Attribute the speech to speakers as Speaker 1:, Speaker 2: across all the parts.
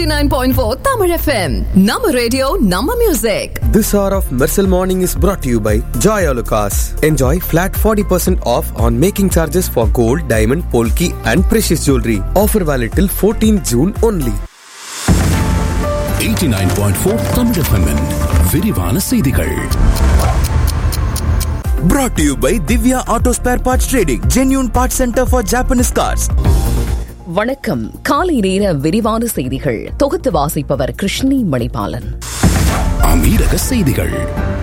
Speaker 1: 89.4 Tamil FM. Nama radio, Nama music.
Speaker 2: This hour of Mersal Morning is brought to you by Joy Alucas. Enjoy flat 40% off on making charges for gold, diamond, polki and precious jewelry. Offer valid till 14 June only.
Speaker 3: 89.4 Tamil FM -இன் விரிவான செய்திகள்
Speaker 4: Brought to you by Divya Auto Spare Parts Trading, genuine parts center for Japanese cars.
Speaker 5: வணக்கம் காலை நேர விரிவான செய்திகள் தொகுத்து வாசிப்பவர் கிருஷ்ணி மணிபாலன்
Speaker 3: அமீரக செய்திகள்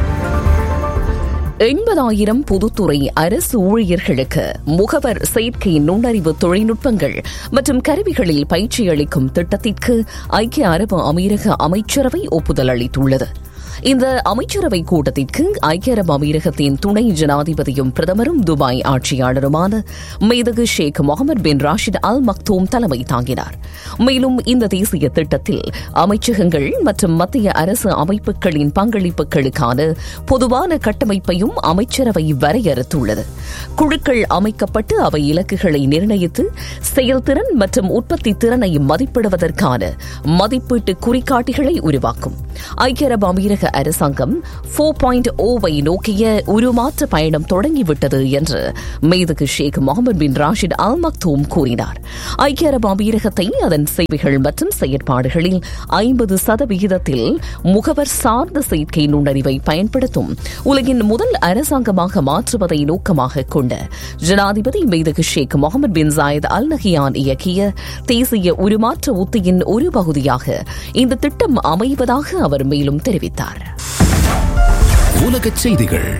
Speaker 5: எண்பதாயிரம் பொதுத்துறை அரசு ஊழியர்களுக்கு முகவர் செயற்கை நுண்ணறிவு தொழில்நுட்பங்கள் மற்றும் கருவிகளில் பயிற்சி அளிக்கும் திட்டத்திற்கு ஐக்கிய அரபு அமீரக அமைச்சரவை ஒப்புதல் அளித்துள்ளது இந்த அமைச்சரவை கூட்டத்திற்கு ஐக்கிய அரபு அமீரகத்தின் துணை ஜனாதிபதியும் பிரதமரும் துபாய் ஆட்சியாளருமான மேதகு ஷேக் முகமது பின் ராஷித் அல் மக்தூம் தலைமை தாங்கினார் மேலும் இந்த தேசிய திட்டத்தில் அமைச்சகங்கள் மற்றும் மத்திய அரசு அமைப்புகளின் பங்களிப்புகளுக்கான பொதுவான கட்டமைப்பையும் அமைச்சரவை வரையறுத்துள்ளது குழுக்கள் அமைக்கப்பட்டு அவை இலக்குகளை நிர்ணயித்து செயல்திறன் மற்றும் உற்பத்தி திறனை மதிப்பிடுவதற்கான மதிப்பீட்டு குறிகாட்டிகளை உருவாக்கும் ஐக்கிய அரபு அமீரக அரசாங்கம் போர் பாயிண்ட் ஓவை நோக்கிய உருமாற்ற பயணம் தொடங்கிவிட்டது என்று மேதகு ஷேக் முகமது பின் ராஷித் அல் மக்தூம் கூறினார் ஐக்கிய அரபு அமீரகத்தை அதன் சேவைகள் மற்றும் செயற்பாடுகளில் ஐம்பது சதவிகிதத்தில் முகவர் சார்ந்த செயற்கை நுண்ணறிவை பயன்படுத்தும் உலகின் முதல் அரசாங்கமாக மாற்றுவதை நோக்கமாக கொண்ட ஜனாதிபதி மேதகு Sheikh Mohammed bin Zayed Al Nahyan இயக்கிய தேசிய உருமாற்ற உத்தியின் ஒரு பகுதியாக இந்த திட்டம் அமைவதாக அவர் மேலும் தெரிவித்தார்
Speaker 3: உலகச் செய்திகள்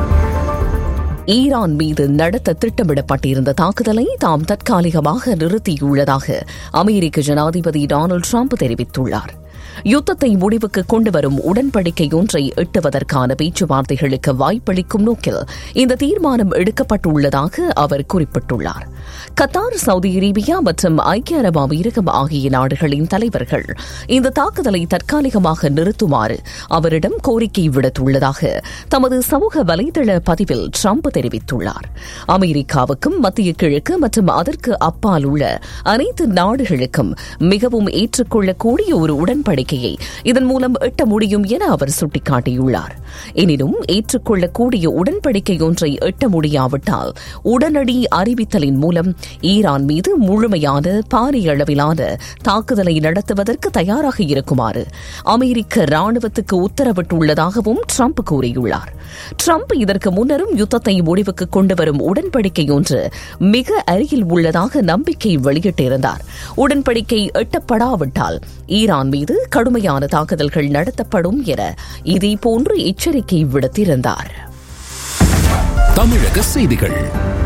Speaker 5: ஈரான் மீது நடத்த திட்டமிடப்பட்டிருந்த தாக்குதலை தாம் தற்காலிகமாக நிறுத்தியுள்ளதாக அமெரிக்க ஜனாதிபதி டொனால்டு டிரம்ப் தெரிவித்துள்ளார் யுத்தத்தை முடிவுக்கு கொண்டுவரும் உடன்படிக்கை ஒன்றை எட்டுவதற்கான பேச்சுவார்த்தைகளுக்கு வாய்ப்பளிக்கும் நோக்கில் இந்த தீர்மானம் எடுக்கப்பட்டுள்ளதாக அவர் குறிப்பிட்டுள்ளார் கத்தார் சவுதி அரேபியா மற்றும் ஐக்கிய அரபு அமீரகம் ஆகிய நாடுகளின் தலைவர்கள் இந்த தாக்குதலை தற்காலிகமாக நிறுத்துமாறு அவரிடம் கோரிக்கை விடுத்துள்ளதாக தமது சமூக வலைதள பதிவில் ட்ரம்ப் தெரிவித்துள்ளார் அமெரிக்காவுக்கும் மத்திய கிழக்கு மற்றும் அதற்கு அப்பால் உள்ள அனைத்து நாடுகளுக்கும் மிகவும் ஏற்றுக்கொள்ளக்கூடிய ஒரு உடன்படிக்கையை இதன் மூலம் எட்ட முடியும் என அவர் சுட்டிக்காட்டியுள்ளார் எனினும் ஏற்றுக்கொள்ளக்கூடிய உடன்படிக்கை ஒன்றை எட்ட முடியாவிட்டால் உடனடி அறிவித்தலின் மூலம் ஈரான் மீது முழுமையான பாரிய அளவிலான தாக்குதலை நடத்துவதற்கு தயாராக இருக்குமாறு அமெரிக்க ராணுவத்துக்கு உத்தரவிட்டுள்ளதாகவும் ட்ரம்ப் கூறியுள்ளார் ட்ரம்ப் இதற்கு முன்னரும் யுத்தத்தை முடிவுக்கு கொண்டுவரும் உடன்படிக்கை ஒன்று மிக அருகில் உள்ளதாக நம்பிக்கை வெளியிட்டிருந்தார் உடன்படிக்கை எட்டப்படாவிட்டால் ஈரான் மீது கடுமையான தாக்குதல்கள் நடத்தப்படும் என இதேபோன்று எச்சரிக்கை விடுத்திருந்தார்
Speaker 3: தமிழக செய்திகள்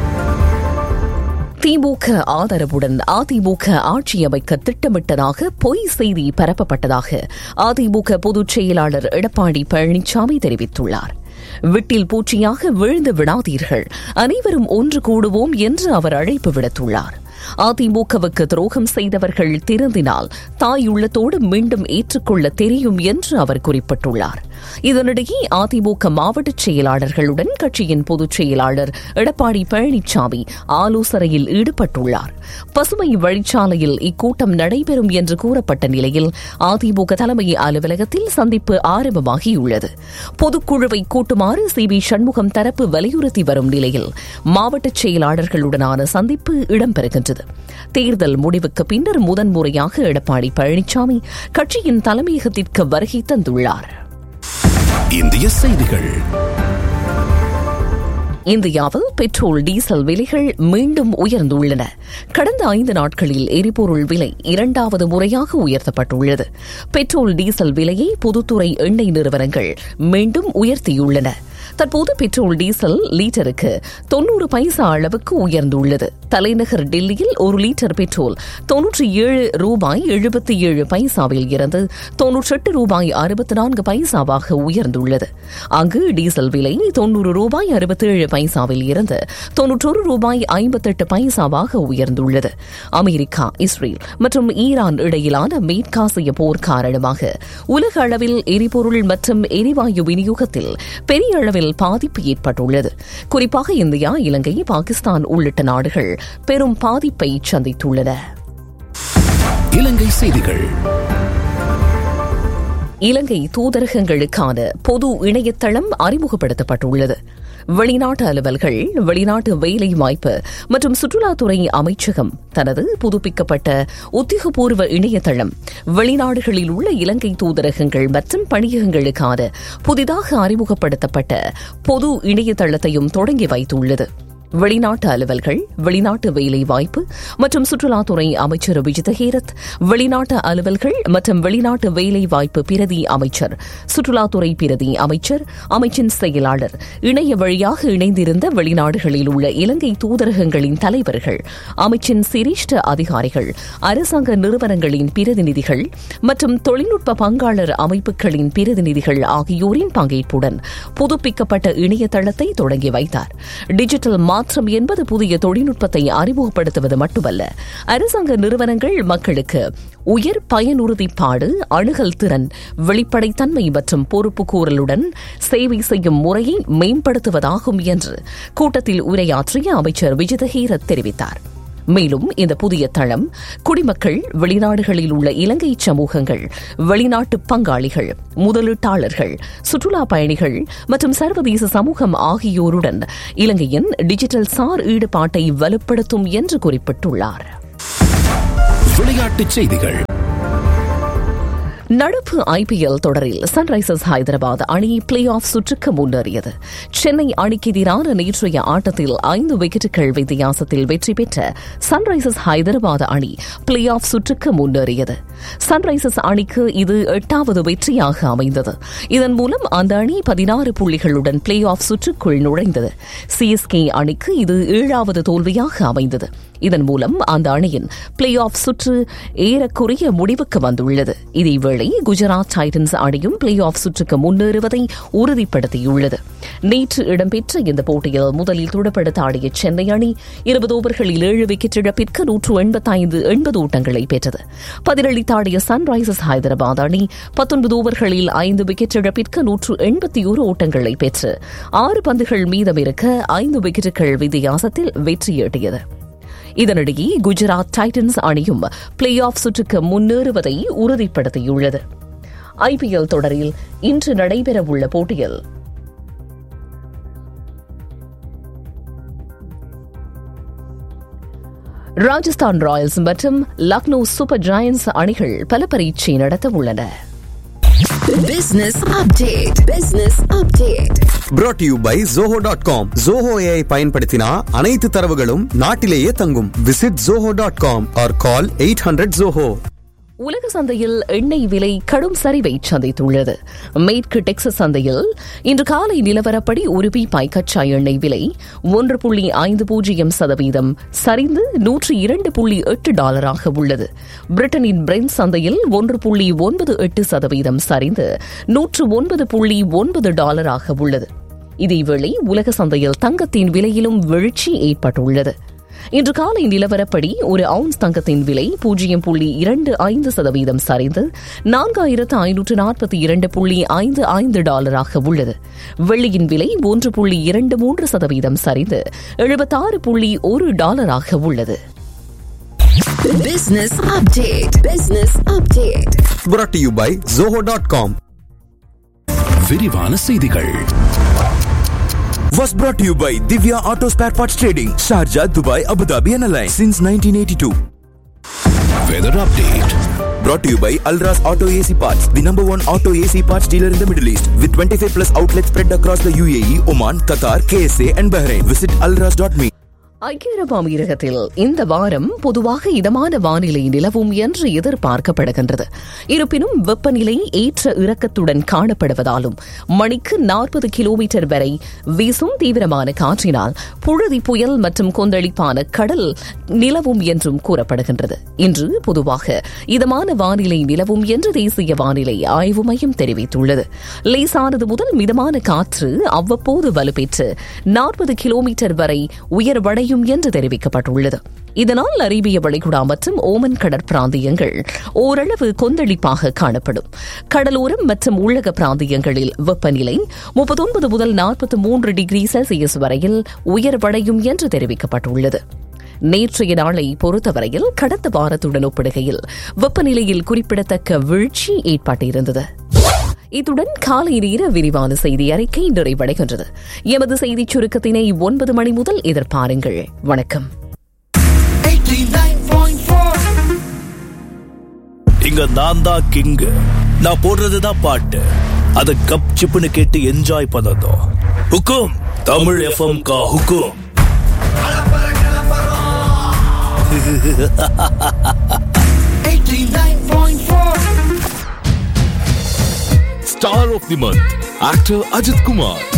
Speaker 5: திமுக ஆதரவுடன் அதிமுக ஆட்சி அமைக்க திட்டமிட்டதாக பொய் செய்தி பரப்பப்பட்டதாக அதிமுக பொதுச் செயலாளர் எடப்பாடி பழனிசாமி தெரிவித்துள்ளார் விட்டில் பூச்சியாக விழுந்து விடாதீர்கள் அனைவரும் ஒன்று கூடுவோம் என்று அவர் அழைப்பு விடுத்துள்ளார் அதிமுகவுக்கு துரோகம் செய்தவர்கள் திருந்தினால் தாயுள்ளத்தோடு மீண்டும் ஏற்றுக்கொள்ள தெரியும் என்று அவர் குறிப்பிட்டுள்ளார் இதனிடையே அதிமுக மாவட்ட செயலாளர்களுடன் கட்சியின் பொதுச் செயலாளர் எடப்பாடி பழனிசாமி ஆலோசனையில் ஈடுபட்டுள்ளார் பசுமை வழிச்சாலையில் இக்கூட்டம் நடைபெறும் என்று கூறப்பட்ட நிலையில் அதிமுக தலைமை அலுவலகத்தில் சந்திப்பு ஆரம்பமாகியுள்ளது பொதுக்குழுவை கூட்டுமாறு சி பி சண்முகம் தரப்பு வலியுறுத்தி வரும் நிலையில் மாவட்ட செயலாளர்களுடனான சந்திப்பு இடம்பெறுகின்றது தேர்தல் முடிவுக்கு பின்னர் முதன்முறையாக எடப்பாடி பழனிசாமி கட்சியின் தலைமையகத்திற்கு வருகை தந்துள்ளார்
Speaker 3: இந்திய செய்திகள்
Speaker 5: இந்தியாவில் பெட்ரோல் டீசல் விலைகள் மீண்டும் உயர்ந்துள்ளன கடந்த ஐந்து நாட்களில் எரிபொருள் விலை இரண்டாவது முறையாக உயர்த்தப்பட்டுள்ளது பெட்ரோல் டீசல் விலையை பொதுத்துறை எண்ணெய் நிறுவனங்கள் மீண்டும் உயர்த்தியுள்ளன தற்போது பெட்ரோல் டீசல் லீட்டருக்கு தொன்னூறு பைசா அளவுக்கு உயர்ந்துள்ளது தலைநகர் டெல்லியில் ஒரு லிட்டர் பெட்ரோல் தொன்னூற்றி ஏழு ரூபாய் எழுபத்தி ஏழு பைசாவில் இருந்து தொன்னூற்றெட்டு ரூபாய் அறுபத்தி நான்கு பைசாவாக உயர்ந்துள்ளது அங்கு டீசல் விலை தொன்னூறு ரூபாய் அறுபத்தேழு பைசாவில் இருந்து தொன்னூற்றொரு ரூபாய் ஐம்பத்தெட்டு பைசாவாக உயர்ந்துள்ளது அமெரிக்கா இஸ்ரேல் மற்றும் ஈரான் இடையிலான மேற்காசிய போர் காரணமாக உலக அளவில் எரிபொருள் மற்றும் எரிவாயு விநியோகத்தில் பெரிய அளவில் பாதிப்பு ஏற்பட்டுள்ளது குறிப்பாக இந்தியா இலங்கை பாகிஸ்தான் உள்ளிட்ட நாடுகள் பெரும் பாதிப்பை சந்தித்துள்ளன
Speaker 3: இலங்கை செய்திகள்
Speaker 5: இலங்கை தூதரகங்களுக்கான பொது இணையதளம் அறிமுகப்படுத்தப்பட்டுள்ளது வெளிநாட்டு அலுவல்கள் வெளிநாட்டு வேலை வாய்ப்பு மற்றும் சுற்றுலாத்துறை அமைச்சகம் தனது புதுப்பிக்கப்பட்ட உத்தியோகபூர்வ இணையதளம் வெளிநாடுகளில் உள்ள இலங்கை தூதரகங்கள் மற்றும் பணியகங்களுக்கான புதிதாக அறிமுகப்படுத்தப்பட்ட பொது இணையதளத்தையும் தொடங்கி வைத்துள்ளது வெளிநாட்டு அலுவல்கள் வெளிநாட்டு வேலை வாய்ப்பு மற்றும் சுற்றுலாத்துறை அமைச்சர் விஜித ஹேரத் வெளிநாட்டு அலுவல்கள் மற்றும் வெளிநாட்டு வேலை வாய்ப்பு பிரதி அமைச்சர் சுற்றுலாத்துறை பிரதி அமைச்சர் அமைச்சின் செயலாளர் இணைய வழியாக இணைந்திருந்த வெளிநாடுகளில் உள்ள இலங்கை தூதரகங்களின் தலைவர்கள் அமைச்சின் சிரேஷ்ட அதிகாரிகள் அரசாங்க நிறுவனங்களின் பிரதிநிதிகள் மற்றும் தொழில்நுட்ப பங்காளர் அமைப்புகளின் பிரதிநிதிகள் ஆகியோரின் பங்கேற்புடன் புதுப்பிக்கப்பட்ட இணையதளத்தை தொடங்கி வைத்தார் டிஜிட்டல் மாற்றம் என்பது புதிய தொழில்நுட்பத்தை அறிமுகப்படுத்துவது மட்டுமல்ல அரசாங்க நிறுவனங்கள் மக்களுக்கு உயர் பயனுறுதிப்பாடு அணுகல் திறன் வெளிப்படைத்தன்மை மற்றும் பொறுப்புக்கூறலுடன் சேவை செய்யும் முறையை மேம்படுத்துவதாகும் என்று கூட்டத்தில் உரையாற்றிய அமைச்சர் விஜிதஹீரத் தெரிவித்தார் மேலும் இந்த புதிய தளம் குடிமக்கள் வெளிநாடுகளில் உள்ள இலங்கை சமூகங்கள் வெளிநாட்டு பங்காளிகள் முதலீட்டாளர்கள் சுற்றுலா பயணிகள் மற்றும் சர்வதேச சமூகம் ஆகியோருடன் இலங்கையின் டிஜிட்டல் சார் ஈடுபாட்டை வலுப்படுத்தும் என்று குறிப்பிட்டுள்ளார்
Speaker 3: விளையாட்டுச் செய்திகள்
Speaker 5: நடப்பு ஐபிஎல் தொடரில் சன்ரைசர்ஸ் ஹைதராபாத் அணி பிளே ஆஃப் சுற்றுக்கு முன்னேறியது சென்னை அணிக்கு எதிரான நேற்றைய ஆட்டத்தில் ஐந்து விக்கெட்டுகள் வித்தியாசத்தில் வெற்றி பெற்ற சன்ரைசர்ஸ் ஹைதராபாத் அணி பிளே ஆஃப் சுற்றுக்கு முன்னேறியது சன்ரைசர்ஸ் அணிக்கு இது எட்டாவது வெற்றியாக அமைந்தது இதன் மூலம் அந்த அணி பதினாறு புள்ளிகளுடன் பிளே ஆஃப் சுற்றுக்குள் நுழைந்தது சிஎஸ்கே அணிக்கு இது ஏழாவது தோல்வியாக அமைந்தது இதன் மூலம் அந்த அணியின் பிளே ஆஃப் சுற்று ஏறக்குறைய முடிவுக்கு வந்துள்ளது இதேவேளை குஜராத் டைட்டன்ஸ் அணியும் பிளே ஆஃப் சுற்றுக்கு முன்னேறுவதை உறுதிப்படுத்தியுள்ளது நேற்று இடம்பெற்ற இந்த போட்டியில் முதலில் துடுப்படுத்த ஆடிய சென்னை அணி இருபது ஓவர்களில் ஏழு விக்கெட் இழப்பிற்கு நூற்று எண்பத்தைந்து எண்பது ஓட்டங்களை பெற்றது பதிலளித்தாடிய சன்ரைசர்ஸ் ஹைதராபாத் அணி பத்தொன்பது ஓவர்களில் ஐந்து விக்கெட் இழப்பிற்கு நூற்று எண்பத்தி ஒரு ஓட்டங்களை பெற்று ஆறு பந்துகள் மீதமிருக்க ஐந்து விக்கெட்டுகள் வித்தியாசத்தில் வெற்றியீட்டியது இதனிடையே குஜராத் டைட்டன்ஸ் அணியும் பிளே ஆஃப் சுற்றுக்கு முன்னேறுவதை உறுதிப்படுத்தியுள்ளது ஐபிஎல் தொடரில் இன்று நடைபெறவுள்ள போட்டியில் ராஜஸ்தான் ராயல்ஸ் மற்றும் லக்னோ சூப்பர் ஜாயன்ஸ் அணிகள் பல பரீட்சை நடத்த உள்ளன
Speaker 1: Business update. Business update.
Speaker 2: brought to you by zoho.com zoho ai பயன்படுத்தினா அனைத்து தரவுகளும் நாட்டிலேயே தங்கும் visit zoho.com or call 800 zoho
Speaker 5: உலக சந்தையில் எண்ணெய் விலை கடும் சரிவை சந்தித்துள்ளது மேற்கு டெக்சஸ் சந்தையில் இன்று காலை நிலவரப்படி ஒரு பீப்பாய் கச்சா எண்ணெய் விலை ஒன்று புள்ளி ஐந்து பூஜ்ஜியம் சதவீதம் சரிந்து நூற்றி இரண்டு புள்ளி எட்டு டாலராக உள்ளது பிரிட்டனின் பிரெண்ட் சந்தையில் ஒன்று புள்ளி ஒன்பது எட்டு சதவீதம் சரிந்து நூற்று ஒன்பது புள்ளி ஒன்பது டாலராக உள்ளது இதேவேளை உலக சந்தையில் தங்கத்தின் விலையிலும் வீழ்ச்சி ஏற்பட்டுள்ளது இன்று காலை நிலவரப்படி ஒரு அவுன்ஸ் தங்கத்தின் விலை பூஜ்ஜியம் புள்ளி இரண்டு ஐந்து சதவீதம் சரிந்து நான்காயிரத்து ஐநூற்று நாற்பத்தி இரண்டு புள்ளி ஐந்து ஐந்து டாலராக உள்ளது வெள்ளியின் விலை ஒன்று புள்ளி இரண்டு மூன்று சதவீதம் சரிந்து எழுபத்தாறு புள்ளி ஒரு டாலராக உள்ளது
Speaker 1: Business update. Business update.
Speaker 2: brought to you by zoho.com
Speaker 3: விரிவான செய்திகள்
Speaker 4: Was brought to you by Divya Auto Spare Parts Trading, Sharjah, Dubai, Abu Dhabi, and Alliance since 1982.
Speaker 3: Weather update
Speaker 4: Brought to you by Alras Auto AC Parts, the number one auto AC parts dealer in the Middle East, with 25 plus outlets spread across the UAE, Oman, Qatar, KSA, and Bahrain. Visit alras.me.
Speaker 5: ஐக்கிய அரபு அமீரகத்தில் இந்த வாரம் பொதுவாக இதமான வானிலை நிலவும் என்று எதிர்பார்க்கப்படுகின்றது இருப்பினும் வெப்பநிலை ஏற்ற இறக்கத்துடன் காணப்படுவதாலும் மணிக்கு நாற்பது கிலோமீட்டர் வரை வீசும் தீவிரமான காற்றினால் புழுதி புயல் மற்றும் கொந்தளிப்பான கடல் நிலவும் என்றும் கூறப்படுகின்றது இன்று பொதுவாக இதமான வானிலை நிலவும் என்று தேசிய வானிலை ஆய்வு மையம் தெரிவித்துள்ளது லேசானது முதல் மிதமான காற்று அவ்வப்போது வலுப்பெற்று நாற்பது கிலோமீட்டர் வரை உயர்வடையும் என்று தெரிவிக்கப்பட்டுள்ளது இதனால் அரேபிய வளைகுடா மற்றும் ஓமன் கடற்பிராந்தியங்கள் ஓரளவு கொந்தளிப்பாக காணப்படும் கடலோரம் மற்றும் உள்ளக பிராந்தியங்களில் வெப்பநிலை முப்பத்தொன்பது முதல் நாற்பத்தி மூன்று டிகிரி செல்சியஸ் வரையில் உயர்வடையும் என்று தெரிவிக்கப்பட்டுள்ளது நேற்றைய நாளை பொறுத்தவரையில் கடந்த வாரத்துடன் ஒப்பிடுகையில் வெப்பநிலையில் குறிப்பிடத்தக்க வீழ்ச்சி ஏற்பட்டிருந்தது இத்துடன் காலை நேர விரிவான செய்தி அறிக்கை நிறைவடைகின்றது எமது செய்திச் சுருக்கத்தினை ஒன்பது மணி முதல் எதிர்பாருங்கள் வணக்கம்
Speaker 6: இங்க நான் தான் கிங்கு நான் போடுறதுதான் பாட்டு அத கப் சிப்புன்னு கேட்டு என்ஜாய் பண்ணதும் ஹுக்கும் தமிழ் எஃப்எம் கா ஹுக்கும்
Speaker 3: Star of the month, actor Ajit Kumar.